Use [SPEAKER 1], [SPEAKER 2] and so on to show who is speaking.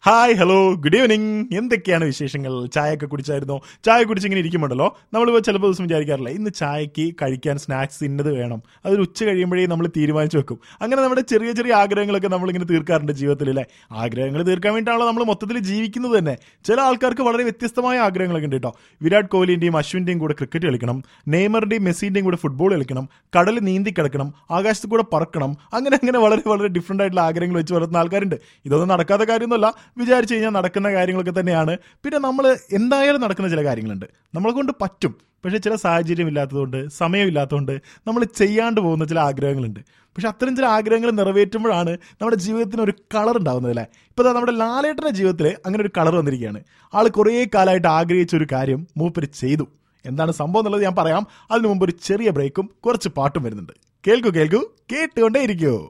[SPEAKER 1] hi hello good evening എന്തൊക്കെയാണ് വിശേഷങ്ങൾ ചായയൊക്കെ കുടിച്ചായിരുന്നോ ചായ കുടിച്ച് ഇങ്ങനെ ഇരിക്കുമ്പോണ്ടല്ലോ നമ്മളിപ്പോൾ ചിലപ്പോൾ ദിവസം വിചാരിക്കാറില്ല ഇന്ന് ചായക്ക് കഴിക്കാൻ സ്നാക്സ് ഇന്നത് വേണം അതൊരു ഉച്ച കഴിയുമ്പോഴേ നമ്മൾ തീരുമാനിച്ചു വെക്കും അങ്ങനെ നമ്മുടെ ചെറിയ ചെറിയ ആഗ്രഹങ്ങളൊക്കെ നമ്മളിങ്ങനെ തീർക്കാറുണ്ട് ജീവിതത്തിൽ അല്ലേ ആഗ്രഹങ്ങൾ തീർക്കാൻ വേണ്ടിയിട്ടാണല്ലോ നമ്മൾ മൊത്തത്തിൽ ജീവിക്കുന്നത് തന്നെ ചില ആൾക്കാർക്ക് വളരെ വ്യത്യസ്തമായ ആഗ്രഹങ്ങളൊക്കെ ഉണ്ട് കേട്ടോ വിരാട് കോഹ്ലിന്റെയും അശ്വിന്റെയും കൂടെ ക്രിക്കറ്റ് കളിക്കണം നെയ്മറിന്റെയും മെസ്സിന്റെയും കൂടെ ഫുട്ബോൾ കളിക്കണം കടൽ നീന്തി കിടക്കണം ആകാശത്ത് കൂടെ പറക്കണം അങ്ങനെ അങ്ങനെ വളരെ വളരെ ഡിഫറെന്റ് ആയിട്ടുള്ള ആഗ്രഹങ്ങൾ വെച്ച് വളർത്തുന്ന ആൾക്കാരുണ്ട് ഇതൊന്നും നടക്കാത്ത കാര്യമൊന്നുമല്ല വിചാരിച്ചു കഴിഞ്ഞാൽ നടക്കുന്ന കാര്യങ്ങളൊക്കെ തന്നെയാണ് പിന്നെ നമ്മൾ എന്തായാലും നടക്കുന്ന ചില കാര്യങ്ങളുണ്ട് നമ്മളെ കൊണ്ട് പറ്റും പക്ഷേ ചില സാഹചര്യം ഇല്ലാത്തതുകൊണ്ട് സമയമില്ലാത്തതുകൊണ്ട് നമ്മൾ ചെയ്യാണ്ട് പോകുന്ന ചില ആഗ്രഹങ്ങളുണ്ട് പക്ഷെ അത്തരം ചില ആഗ്രഹങ്ങൾ നിറവേറ്റുമ്പോഴാണ് നമ്മുടെ ജീവിതത്തിന് ഒരു കളർ ഉണ്ടാകുന്നത് അല്ലേ ഇപ്പോൾ ദാ നമ്മുടെ ലാലേട്ടൻ്റെ ജീവിതത്തിൽ അങ്ങനെ ഒരു കളർ വന്നിരിക്കുകയാണ് ആൾ കുറേ കാലമായിട്ട് ആഗ്രഹിച്ച ഒരു കാര്യം മൂപ്പര് ചെയ്തു എന്താണ് സംഭവം എന്നുള്ളത് ഞാൻ പറയാം അതിനു മുമ്പ് ഒരു ചെറിയ ബ്രേക്കും കുറച്ച് പാട്ടും വരുന്നുണ്ട് കേൾക്കൂ കേൾക്കൂ കേട്ടുകൊണ്ടേ ഇരിക്കൂ